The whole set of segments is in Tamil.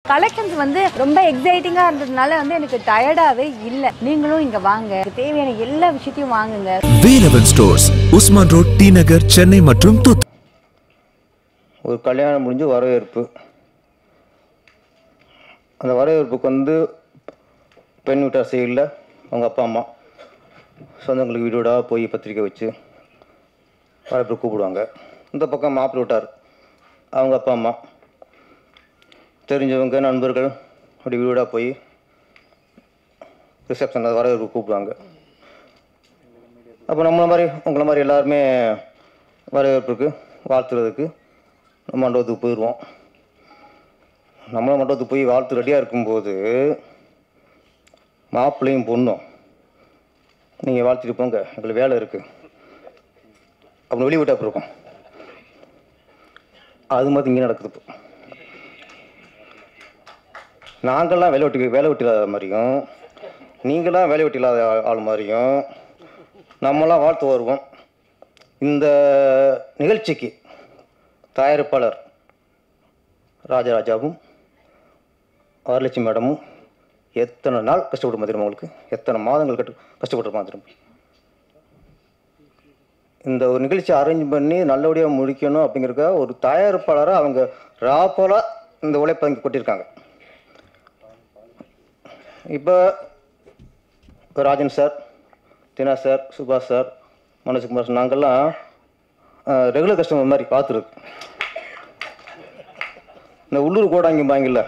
கலெக்ஷன்ஸ் வந்து ரொம்ப எக்ஸைட்டிங்கா இருந்ததுனால வந்து எனக்கு டயர்டாவே இல்ல நீங்களும் இங்க வாங்க எனக்கு தேவையான எல்லா விஷயத்தையும் வாங்குங்க Velavan stores Usman road T Nagar Chennai மற்றும் தூத்துக்குடி ஒரு கல்யாணம் முடிஞ்சு வரவேற்பு அந்த வரவேற்புக்கு வந்து பெண் வீட்டார் சைடில் அவங்க அப்பா அம்மா சொந்தங்களுக்கு வீடு வீடாக போய் பத்திரிக்கை வச்சு வரவேற்பு கூப்பிடுவாங்க இந்த பக்கம் மாப்பிள்ளை வீட்டார் அவங்க அப்பா அம்மா தெரிஞ்சவங்க நண்பர்கள் அப்படி வீடு வீடாக போய் ரிசப்ஷனில் வரவேற்பு கூப்பிடுவாங்க அப்போ நம்மள மாதிரி உங்களை மாதிரி எல்லாருமே வரவேற்புக்கு வாழ்த்துறதுக்கு மண்டபத்துக்கு போயிடுவோம் நம்மளும் மண்டபத்துக்கு போய் வாழ்த்து ரெடியாக இருக்கும்போது மாப்பிள்ளையும் பொண்ணும் நீங்கள் வாழ்த்துட்டு போங்க எங்களுக்கு வேலை இருக்குது அப்படின்னு வெளியே விட்டா இருக்கும் அது மாதிரி இங்கே நடக்குது இப்போ நாங்கள்லாம் வேலை வெட்டி வேலை வெட்டி இல்லாத மாதிரியும் நீங்களாம் வேலை வெட்டி இல்லாத ஆள் ஆள் மாதிரியும் நம்மளாம் வாழ்த்து வருவோம் இந்த நிகழ்ச்சிக்கு தயாரிப்பாளர் ராஜராஜாவும் வரலட்சுமி மேடமும் எத்தனை நாள் கஷ்டப்பட்டு தெரியுமா உங்களுக்கு எத்தனை மாதங்கள் கட்டு கஷ்டப்பட்டுருப்பாங்க திரும்ப இந்த ஒரு நிகழ்ச்சி அரேஞ்ச் பண்ணி நல்லபடியாக முடிக்கணும் அப்படிங்கிறதுக்காக ஒரு தயாரிப்பாளராக அவங்க ராப்போலாக இந்த உழைப்பை இங்கே கொட்டியிருக்காங்க இப்போ Rajan sir Dina sir Subash sir Manojkumar sir நாங்கள்லாம் ரெகுலர் கஸ்டமர் மாதிரி பார்த்துருக்கு இந்த உள்ளூர் கோடாங்கி பாங்கில்ல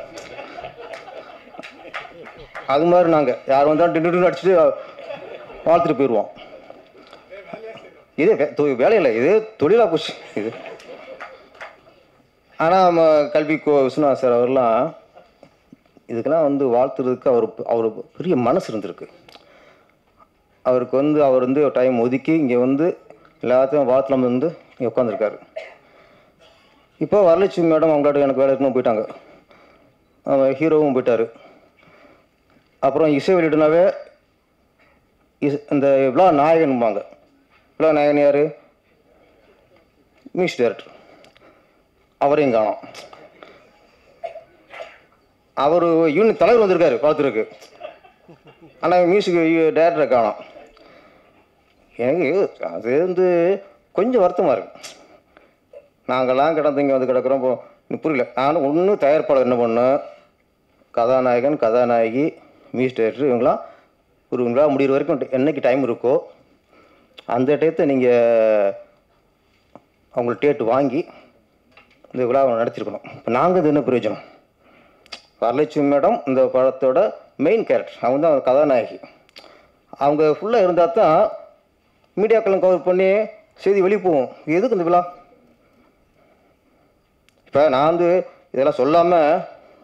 அது மாதிரி நாங்கள் யார் வந்தாலும் டிண்டு டிண்டு அடிச்சுட்டு வாழ்த்துட்டு போயிடுவோம் இதே வே தொ- வேலையில்லை இதே தொழிலாக போச்சு இது ஆனால் நம்ம கல்வி கோ விஸ்வநாத் சார் அவர்லாம் இதுக்கெல்லாம் வந்து வாழ்த்துறதுக்கு அவர் அவர் பெரிய மனசு இருந்திருக்கு அவருக்கு வந்து அவர் வந்து டைம் ஒதுக்கி இங்கே வந்து எல்லாத்தையும் வாழ்த்தலாம் வந்து இங்கே உட்காந்துருக்காரு இப்போ வரலட்சுமி மேடம் அவங்களோட எனக்கு வேலை இருக்குன்னு போயிட்டாங்க அவன் ஹீரோவும் போயிட்டாரு அப்புறம் இசை வெளியிடுனாவே இஸ் இந்த விழா நாயகன்பாங்க விழா நாயகன் யார் மியூசிக் டைரக்டர் அவரையும் காணோம் அவர் யூனிட் தலைவர் வந்திருக்காரு பார்த்துருக்கு ஆனால் மியூசிக் டைரக்டரை காணோம் எனக்கு அது வந்து கொஞ்சம் வருத்தமாக இருக்கு நாங்கள்லாம் கிடந்து இங்கே வந்து கிடக்குறோம் இப்போ எனக்கு புரியல நானும் ஒன்றும் தயாரிப்பாளர் என்ன பண்ணோம் கதாநாயகன் கதாநாயகி மியூசிக் டைரக்டர் இவங்களாம் ஒரு விழா முடிகிற வரைக்கும் என்னைக்கு டைம் இருக்கோ அந்த டயத்தை நீங்கள் அவங்களுக்கு டேட் வாங்கி இந்த விழாவை நடத்திருக்கணும் இப்போ நாங்கள் இது என்ன பிரயோஜனம் வரலட்சுமி மேடம் இந்த படத்தோட மெயின் கேரக்டர் அவங்க தான் கதாநாயகி அவங்க ஃபுல்லாக இருந்தால் தான் மீடியாக்கெல்லாம் கவர் பண்ணி செய்தி வெளியே போகும் எதுக்கு இந்த விழா இப்போ நான் வந்து இதெல்லாம் சொல்லாமல்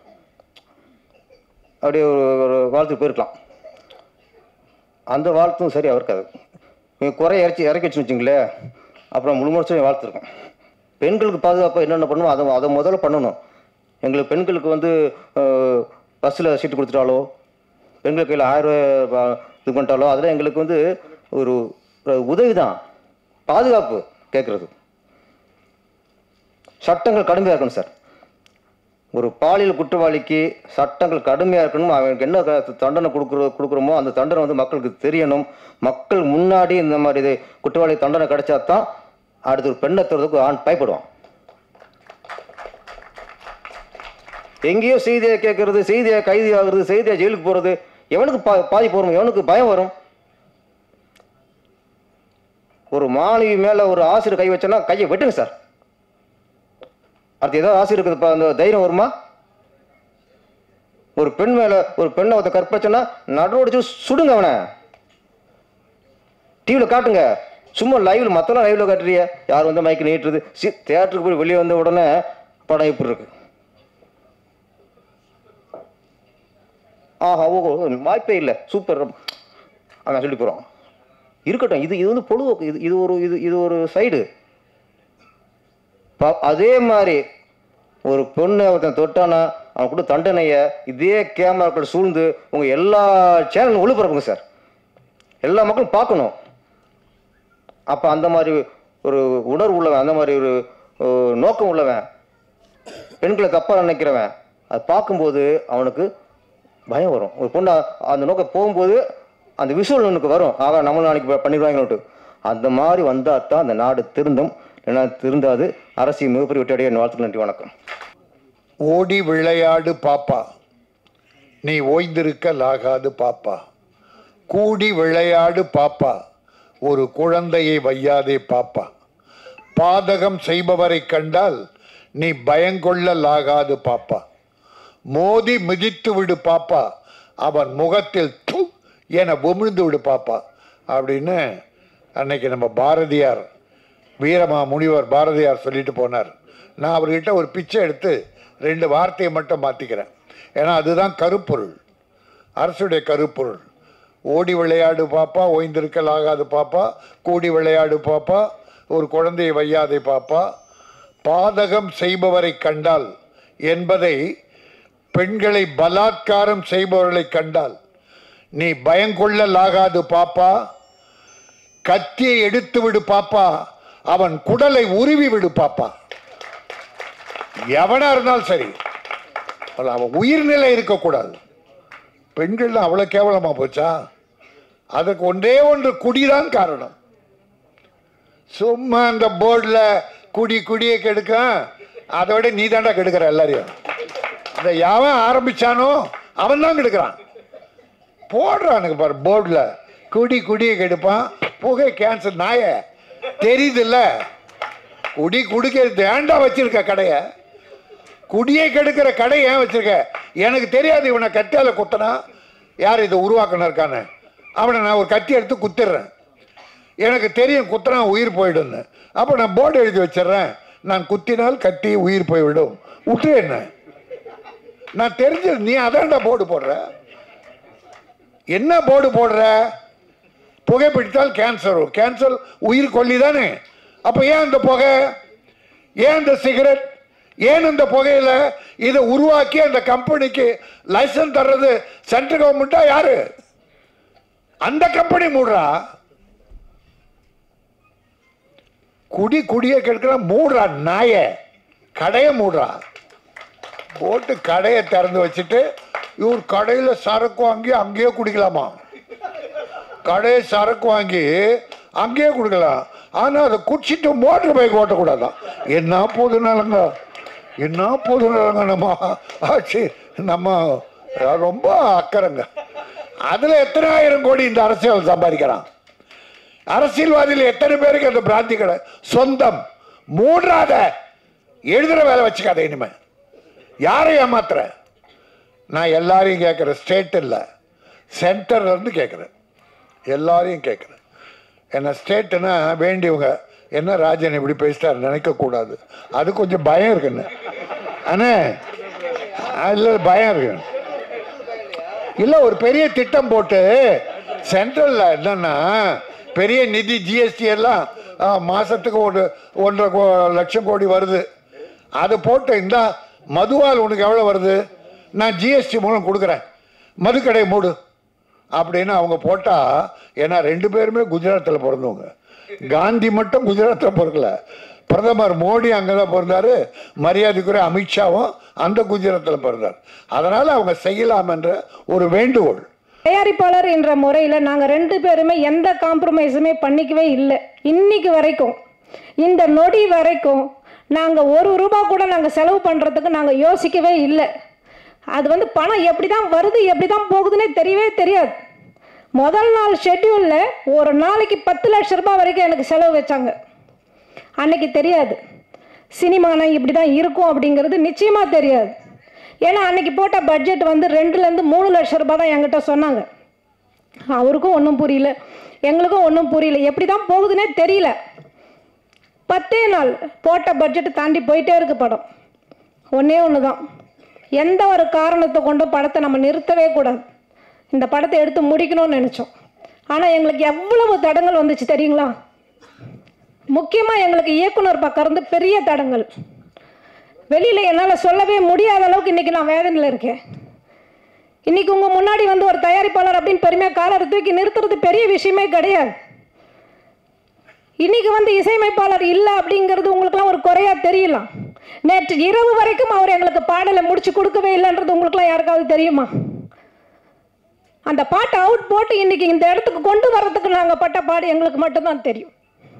அப்படியே ஒரு ஒரு வாழ்த்து போயிருக்கலாம் அந்த வாழ்த்தும் சரியாக இருக்காது நீங்கள் குறை இறச்சி இறக்கி வச்சுன்னு வச்சுங்களேன் அப்புறம் முழு முழுச்சும் வாழ்த்துருக்கோம் பெண்களுக்கு பாதுகாப்பாக என்னென்ன பண்ணணும் அதை அதை முதல்ல பண்ணணும் எங்களுக்கு பெண்களுக்கு வந்து பஸ்ஸில் சீட்டு கொடுத்துட்டாலோ பெண்கள் கையில் ஆயிரம் ரூபாய் இது பண்ணிட்டாலோ அதெல்லாம் எங்களுக்கு வந்து ஒரு உதவி தான் பாதுகாப்பு கேட்குறது சட்டங்கள் கடுமையாக இருக்கணும் சார் ஒரு பாலியல் குற்றவாளிக்கு சட்டங்கள் கடுமையாக இருக்கணும் அவனுக்கு என்ன க- தண்டனை கொடுக்குற கொடுக்குறோமோ அந்த தண்டனை வந்து மக்களுக்கு தெரியணும் மக்கள் முன்னாடி இந்த மாதிரி இது குற்றவாளி தண்டனை கிடைச்சா தான் அடுத்து ஒரு பெண்ணை தருவதுக்கு ஆண் பயப்படுவான் எங்கேயோ செய்தியை கேட்கறது செய்தியை கைது ஆகுறது செய்தியை ஜெயிலுக்கு போகிறது எவனுக்கு பா பாதிப்பு வரும் எவனுக்கு பயம் வரும் ஒரு மாணவி மேலே ஒரு ஆசிரியர் கை வச்சோன்னா கையை வெட்டுங்க சார் அடுத்து ஏதாவது ஆசை இருக்குது அந்த தைரியம் வருமா ஒரு பெண் மேல ஒரு பெண்ணை ஒருத்த கற்பச்சனா நடுவடிச்சு சுடுங்க அவனை டிவியில் காட்டுங்க சும்மா லைவ்ல மற்றெல்லாம் லைவ்ல காட்டுறிய யார் வந்து மைக்கு நீட்டுறது சி தேட்டருக்கு போய் வெளியே வந்த உடனே படம் இப்படி இருக்கு ஆஹா ஓ ஓ, வாய்ப்பே இல்லை சூப்பர் அவன் சொல்லி போகிறோம் இருக்கட்டும் இது இது வந்து பொழுதுபோக்கு இது இது ஒரு இது இது ஒரு சைடு ப- அதே மாதிரி ஒரு பொண்ணை ஒருத்தன் தொட்டானா அவன் கூட தண்டனையை இதே கேமராக்கள் சூழ்ந்து உங்கள் எல்லா சேனலும் ஒளிபரப்புங்க சார் எல்லா மக்களும் பார்க்கணும் அப்போ அந்த மாதிரி ஒரு உணர்வு உள்ளவன் அந்த மாதிரி ஒரு ஒரு நோக்கம் உள்ளவன் பெண்களை தப்பாக நினைக்கிறவன் அது பார்க்கும்போது அவனுக்கு பயம் வரும் ஒரு பொண்ணு அ- அந்த நோக்கம் போகும்போது அந்த விஷுவல் உனக்கு வரும் ஆகா நம்மளும் நாளைக்கு பண்ணிடுவாங்கன்னுட்டு அந்த மாதிரி வந்தால் தான் அந்த நாடு திருந்தும் இல்லைன்னா திருந்தாது அரசியல் மிகப்பெரிய வெற்றியடைய என் வாழ்த்துக்கள் நன்றி வணக்கம் ஓடி விளையாடு பாப்பா நீ ஓய்ந்திருக்க லாகாது பாப்பா கூடி விளையாடு பாப்பா ஒரு குழந்தையை வையாதே பாப்பா பாதகம் செய்பவரை கண்டால் நீ பயங்கொள்ளலாகாது பாப்பா மோதி மிதித்து விடு பாப்பா அவன் முகத்தில் து என உமிழ்ந்து விடு பாப்பா அப்படின்னு அன்னைக்கு நம்ம பாரதியார் வீரமா முனிவர் பாரதியார் சொல்லிட்டு போனார் நான் அவர்கிட்ட ஒரு பிச்சை எடுத்து ரெண்டு வார்த்தையை மட்டும் மாற்றிக்கிறேன் ஏன்னா அதுதான் கருப்பொருள் அரசுடைய கருப்பொருள் ஓடி விளையாடு பாப்பா ஓய்ந்திருக்கலாகாது பாப்பா கூடி விளையாடு பாப்பா ஒரு குழந்தையை வையாதே பாப்பா பாதகம் செய்பவரை கண்டால் என்பதை பெண்களை பலாத்காரம் செய்பவர்களை கண்டால் நீ பயங்கொள்ளலாகாது பாப்பா கத்தியை எடுத்து விடு பாப்பா அவன் குடலை உருவி விடு பாப்பா எவனா இருந்தாலும் சரி அவன் அவன் உயிர்நிலை இருக்கக்கூடாது பெண்கள் அவ்வளவு கேவலமா போச்சா அதுக்கு ஒன்றே ஒன்று குடிதான் காரணம் சும்மா அந்த போர்டில் குடி குடியை கெடுக்க அதை விட நீ தாண்டா கெடுக்கிற எல்லாரையும் இந்த எவன் ஆரம்பிச்சானோ அவன் தான் கெடுக்கிறான் போடுறானுங்க பாரு போர்டில் குடி குடியை கெடுப்பான் புகை கேன்சர் நாய தெரியுதுல்ல குடி குடிக்கிறது ஏன்டா வச்சிருக்க கடையை குடியை கெடுக்கிற கடை ஏன் வச்சிருக்க எனக்கு தெரியாது இவனை கத்தியால குத்தனா யார் இதை உருவாக்கணும் இருக்கான்னு அவனை நான் ஒரு கத்தி எடுத்து குத்திடுறேன் எனக்கு தெரியும் குத்துனா உயிர் போயிடும்னு அப்போ நான் போர்டு எழுதி வச்சிடுறேன் நான் குத்தினால் கத்தி உயிர் போய்விடும் விட்டு என்ன நான் தெரிஞ்சது நீ அதான்டா போர்டு போடுற என்ன போர்டு போடுற புகைப்பிடித்தால் கேன்சர் வரும் கேன்சர் உயிர் கொல்லி தானே அப்போ ஏன் இந்த புகை ஏன் இந்த சிகரெட் ஏன் இந்த புகையில இதை உருவாக்கி அந்த கம்பெனிக்கு லைசன்ஸ் தர்றது சென்ட்ரல் கவர்மெண்டா யாரு அந்த கம்பெனி மூடுறா குடி குடியை கெடுக்கிற மூடுறா நாய கடையை மூடுறா போட்டு கடையை திறந்து வச்சுட்டு இவர் கடையில் சரக்கு வாங்கி அங்கேயே குடிக்கலாமா கடையை சரக்கு வாங்கி அங்கேயே குடிக்கலாம் ஆனால் அதை குடிச்சிட்டு மோட்டர் பைக் ஓட்டக்கூடாதான் என்ன பொது நலங்க என்ன பொது நலங்க நம்ம ஆட்சி நம்ம ரொம்ப அக்கறைங்க அதில் எத்தனை ஆயிரம் கோடி இந்த அரசியல் சம்பாதிக்கிறான் அரசியல்வாதியில் எத்தனை பேருக்கு அந்த பிராந்தி கடை சொந்தம் மூன்றாத எழுதுற வேலை வச்சுக்காத இனிமே யாரை ஏமாத்துற நான் எல்லாரையும் கேட்குறேன் ஸ்டேட் இல்லை சென்டர்ல இருந்து கேட்குறேன் எல்லாரையும் கேட்குறேன் என்ன ஸ்டேட்டுனா வேண்டியவங்க என்ன ராஜன் இப்படி பேசிட்டார் நினைக்கக்கூடாது அது கொஞ்சம் பயம் இருக்குன்னு அண்ணே அதில் பயம் இருக்கு இல்லை ஒரு பெரிய திட்டம் போட்டு சென்ட்ரலில் என்னன்னா பெரிய நிதி ஜிஎஸ்டி எல்லாம் ஆ, மாசத்துக்கு ஒரு ஒன்றரை கோ- லட்சம் கோடி வருது அது போட்டு இந்த மதுவால் உனக்கு எவ்வளோ வருது நான் ஜிஎஸ்டி மூலம் கொடுக்குறேன் மதுக்கடை மூடு அப்படின்னு அவங்க போட்டா ஏன்னா ரெண்டு பேருமே குஜராத்தில் பிறந்தவங்க காந்தி மட்டும் குஜராத்தில் பிறக்கல பிரதமர் மோடி அங்கே தான் பிறந்தாரு மரியாதைக்குரிய அமித்ஷாவும் அந்த குஜராத்தில் பிறந்தார் அதனால அவங்க செய்யலாம் என்ற ஒரு வேண்டுகோள் தயாரிப்பாளர் என்ற முறையில் நாங்கள் ரெண்டு பேருமே எந்த காம்ப்ரமைஸுமே பண்ணிக்கவே இல்லை இன்னைக்கு வரைக்கும் இந்த நொடி வரைக்கும் நாங்கள் ஒரு ரூபா கூட நாங்கள் செலவு பண்ணுறதுக்கு நாங்கள் யோசிக்கவே இல்லை அது வந்து பணம் எப்படி தான் வருது எப்படி தான் போகுதுன்னே தெரியவே தெரியாது முதல் நாள் ஷெட்யூலில் ஒரு நாளைக்கு பத்து லட்ச ரூபாய் வரைக்கும் எனக்கு செலவு வச்சாங்க அன்னைக்கு தெரியாது சினிமானா இப்படி தான் இருக்கும் அப்படிங்கிறது நிச்சயமாக தெரியாது ஏன்னா அன்னைக்கு போட்ட பட்ஜெட் வந்து ரெண்டுலேருந்து மூணு லட்ச ரூபாய் தான் என்கிட்ட சொன்னாங்க அவருக்கும் ஒன்றும் புரியல எங்களுக்கும் ஒன்றும் புரியல எப்படி தான் போகுதுன்னே தெரியல பத்தே நாள் போட்ட பட்ஜெட் தாண்டி போயிட்டே இருக்கு படம் ஒன்றே ஒன்று தான் எந்த ஒரு காரணத்தை கொண்டும் படத்தை நம்ம நிறுத்தவே கூடாது இந்த படத்தை எடுத்து முடிக்கணும்னு நினச்சோம் ஆனால் எங்களுக்கு எவ்வளவு தடங்கள் வந்துச்சு தெரியுங்களா முக்கியமாக எங்களுக்கு இயக்குனர் பக்கம் இருந்து பெரிய தடங்கள் வெளியில் என்னால் சொல்லவே முடியாத அளவுக்கு இன்றைக்கி நான் வேதனையில் இருக்கேன் இன்றைக்கி உங்கள் முன்னாடி வந்து ஒரு தயாரிப்பாளர் அப்படின்னு பெருமையாக காலரை தூக்கி நிறுத்துறது பெரிய விஷயமே கிடையாது இன்னைக்கு வந்து இசையமைப்பாளர் இல்லை அப்படிங்கிறது உங்களுக்குலாம் ஒரு குறையா தெரியலாம் நேற்று இரவு வரைக்கும் அவர் எங்களுக்கு பாடலை முடிச்சு கொடுக்கவே இல்லைன்றது உங்களுக்குலாம் யாருக்காவது தெரியுமா அந்த பாட்டை அவுட் போட்டு இன்னைக்கு இந்த இடத்துக்கு கொண்டு வர்றதுக்கு நாங்கள் பட்ட பாடு எங்களுக்கு மட்டும்தான் தெரியும்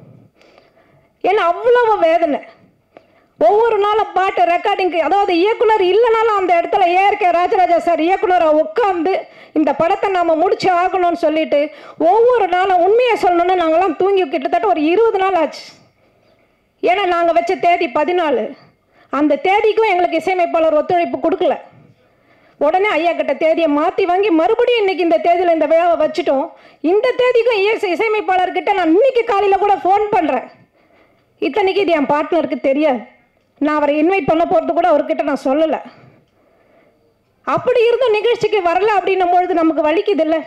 ஏன்னா அவ்வளவு வேதனை ஒவ்வொரு நாளும் பாட்டு ரெக்கார்டிங்க்கு அதாவது இயக்குனர் இல்லைனாலும் அந்த இடத்துல ஏஆர்கே ராஜராஜா சார் இயக்குனரை உட்காந்து இந்த படத்தை நாம் முடிச்சு ஆகணும்னு சொல்லிட்டு ஒவ்வொரு நாளும் உண்மையை சொல்லணும்னா நாங்களாம் தூங்கி கிட்டத்தட்ட ஒரு இருபது நாள் ஆச்சு ஏன்னா நாங்கள் வச்ச தேதி பதினாலு அந்த தேதிக்கும் எங்களுக்கு இசையமைப்பாளர் ஒத்துழைப்பு கொடுக்கல உடனே ஐயா கிட்ட தேதியை மாற்றி வாங்கி மறுபடியும் இன்னைக்கு இந்த தேதியில் இந்த விழாவை வச்சுட்டோம் இந்த தேதிக்கும் இசை இசையமைப்பாளர்கிட்ட நான் இன்னைக்கு காலையில் கூட ஃபோன் பண்ணுறேன் இத்தனைக்கு இது என் பார்ட்னருக்கு தெரியாது நான் அவரை இன்வைட் பண்ண போகிறது கூட அவர்கிட்ட நான் சொல்லலை அப்படி இருந்தும் நிகழ்ச்சிக்கு வரல அப்படின்னும் பொழுது நமக்கு வலிக்குது இல்லை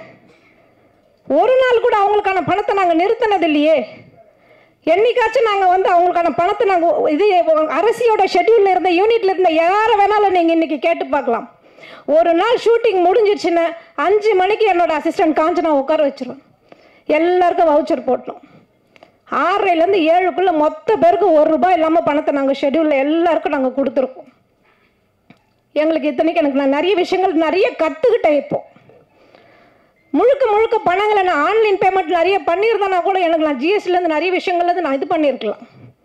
ஒரு நாள் கூட அவங்களுக்கான பணத்தை நாங்கள் நிறுத்தினது இல்லையே என்னைக்காச்சும் நாங்கள் வந்து அவங்களுக்கான பணத்தை நாங்கள் இது அரசியோட ஷெட்யூலில் இருந்த யூனிட்ல இருந்த யாரை வேணாலும் நீங்கள் இன்னைக்கு கேட்டு பார்க்கலாம் ஒரு நாள் ஷூட்டிங் முடிஞ்சிருச்சுன்னா அஞ்சு மணிக்கு என்னோட அசிஸ்டன்ட் காஞ்சனா உட்கார வச்சிருவேன் எல்லாருக்கும் வவுச்சர் போட்டோம் ஆறரைலேருந்து ஏழுக்குள்ளே மொத்த பேருக்கு ஒரு ரூபாய் இல்லாமல் பணத்தை நாங்கள் ஷெட்யூலில் எல்லாருக்கும் நாங்கள் கொடுத்துருக்கோம் எங்களுக்கு இத்தனைக்கு எனக்கு நான் நிறைய விஷயங்கள் நிறைய கற்றுக்கிட்டேன் இப்போ முழுக்க முழுக்க பணங்களை நான் ஆன்லைன் பேமெண்ட் நிறைய பண்ணியிருந்தேன்னா கூட எனக்கு நான் ஜிஎஸ்டிலேருந்து நிறைய விஷயங்கள்லேருந்து நான் இது பண்ணியிருக்கலாம்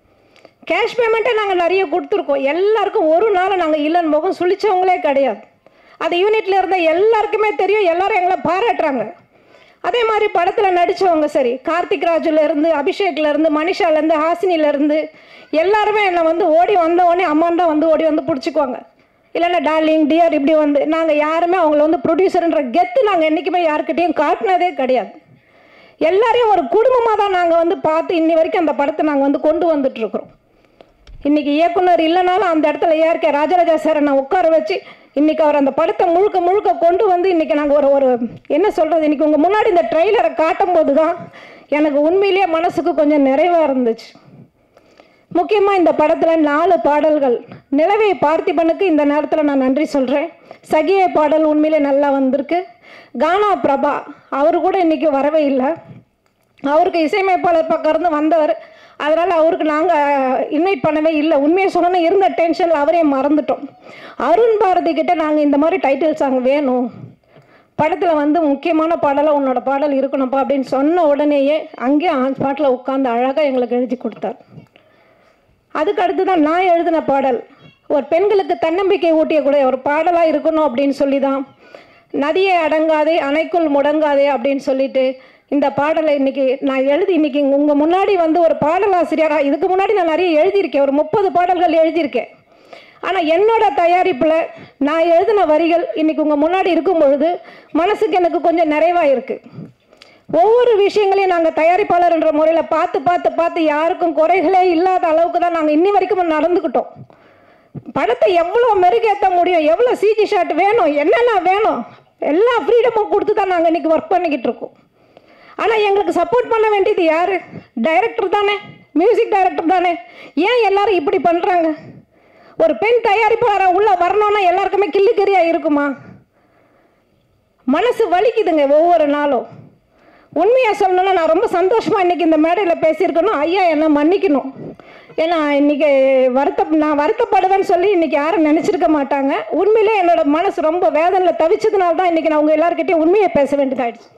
கேஷ் பேமெண்ட்டே நாங்கள் நிறைய கொடுத்துருக்கோம் எல்லாருக்கும் ஒரு நாள் நாங்கள் இல்லைன்னு முகம் சுழிச்சவங்களே கிடையாது அது யூனிட்டில் இருந்த எல்லாருக்குமே தெரியும் எல்லாரும் எங்களை பாராட்டுறாங்க அதே மாதிரி படத்தில் நடித்தவங்க சரி கார்த்திக் ராஜுலேருந்து அபிஷேக்லேருந்து மனிஷாலேருந்து ஹாசினிலேருந்து எல்லாருமே என்னை வந்து ஓடி வந்த உடனே அம்மாண்டா வந்து ஓடி வந்து பிடிச்சிக்குவாங்க இல்லைன்னா டார்லிங் டியர் இப்படி வந்து நாங்கள் யாருமே அவங்கள வந்து ப்ரொடியூசர்ன்ற கெத்து நாங்கள் என்றைக்குமே யாருக்கிட்டேயும் காட்டினதே கிடையாது எல்லாரையும் ஒரு குடும்பமாக தான் நாங்கள் வந்து பார்த்து இன்னி வரைக்கும் அந்த படத்தை நாங்கள் வந்து கொண்டு வந்துட்டுருக்குறோம் இன்னைக்கு இயக்குனர் இல்லைனாலும் அந்த இடத்துல ஏற்க ராஜராஜா சாரை நான் உட்கார வச்சு இன்னைக்கு அவர் அந்த படத்தை முழுக்க முழுக்க கொண்டு வந்து இன்னைக்கு நாங்கள் ஒரு ஒரு என்ன சொல்கிறது இன்னைக்கு உங்கள் முன்னாடி இந்த ட்ரெய்லரை காட்டும் போது தான் எனக்கு உண்மையிலேயே மனசுக்கு கொஞ்சம் நிறைவாக இருந்துச்சு முக்கியமாக இந்த படத்தில் நாலு பாடல்கள் நிலவை பார்த்திபனுக்கு இந்த நேரத்தில் நான் நன்றி சொல்கிறேன் சகிய பாடல் உண்மையிலே நல்லா வந்திருக்கு கானா பிரபா அவர் கூட இன்னைக்கு வரவே இல்லை அவருக்கு இசையமைப்பாளர் பக்கம் இருந்து வந்தவர் அதனால் அவருக்கு நாங்கள் இன்வைட் பண்ணவே இல்லை உண்மையை சொல்லணும் இருந்த டென்ஷனில் அவரையும் மறந்துட்டோம் அருண் பாரதி கிட்ட நாங்கள் இந்த மாதிரி டைட்டில் சாங் வேணும் படத்தில் வந்து முக்கியமான பாடலாக உன்னோட பாடல் இருக்கணும்ப்பா அப்படின்னு சொன்ன உடனேயே அங்கேயே ஆன் ஸ்பாட்டில் உட்காந்து அழகாக எங்களுக்கு எழுதி கொடுத்தார் அதுக்கு அடுத்து தான் நான் எழுதின பாடல் ஒரு பெண்களுக்கு தன்னம்பிக்கை ஊட்டிய கூட ஒரு பாடலாக இருக்கணும் அப்படின்னு சொல்லி தான் நதியை அடங்காதே அணைக்குள் முடங்காதே அப்படின்னு சொல்லிட்டு இந்த பாடலை இன்னைக்கு நான் எழுதி இன்னைக்கு உங்கள் முன்னாடி வந்து ஒரு பாடலாசிரியராக இதுக்கு முன்னாடி நான் நிறைய எழுதியிருக்கேன் ஒரு முப்பது பாடல்கள் எழுதியிருக்கேன் ஆனால் என்னோட தயாரிப்பில் நான் எழுதின வரிகள் இன்னைக்கு உங்கள் முன்னாடி இருக்கும் பொழுது மனசுக்கு எனக்கு கொஞ்சம் நிறைவாக இருக்குது ஒவ்வொரு விஷயங்களையும் நாங்கள் தயாரிப்பாளர் என்ற முறையில் பார்த்து பார்த்து பார்த்து யாருக்கும் குறைகளே இல்லாத அளவுக்கு தான் நாங்கள் இன்னி வரைக்கும் நடந்துக்கிட்டோம் படத்தை எவ்வளோ மெருகேற்ற முடியும் எவ்வளோ சிஜி ஷாட் வேணும் என்னென்ன வேணும் எல்லா ஃப்ரீடமும் கொடுத்து தான் நாங்கள் இன்னைக்கு ஒர்க் பண்ணிக்கிட்டு இருக்கோம் ஆனால் எங்களுக்கு சப்போர்ட் பண்ண வேண்டியது யார் டைரக்டர் தானே மியூசிக் டைரக்டர் தானே ஏன் எல்லாரும் இப்படி பண்ணுறாங்க ஒரு பெண் தயாரிப்பாளராக உள்ளே வரணும்னா எல்லாருக்குமே கிள்ளுக்கறியாக இருக்குமா மனசு வலிக்குதுங்க ஒவ்வொரு நாளும் உண்மையாக சொல்லணும்னா நான் ரொம்ப சந்தோஷமாக இன்றைக்கி இந்த மேடையில் பேசியிருக்கணும் ஐயா என்னை மன்னிக்கணும் ஏன்னா இன்றைக்கி வருத்த நான் வருத்தப்படுவேன்னு சொல்லி இன்றைக்கி யாரும் நினச்சிருக்க மாட்டாங்க உண்மையிலே என்னோட மனசு ரொம்ப வேதனையில் தவிச்சதுனால தான் இன்றைக்கி நான் உங்கள் எல்லாருக்கிட்டையும் உண்மையை பேச வேண்டியதாயிடுச்சு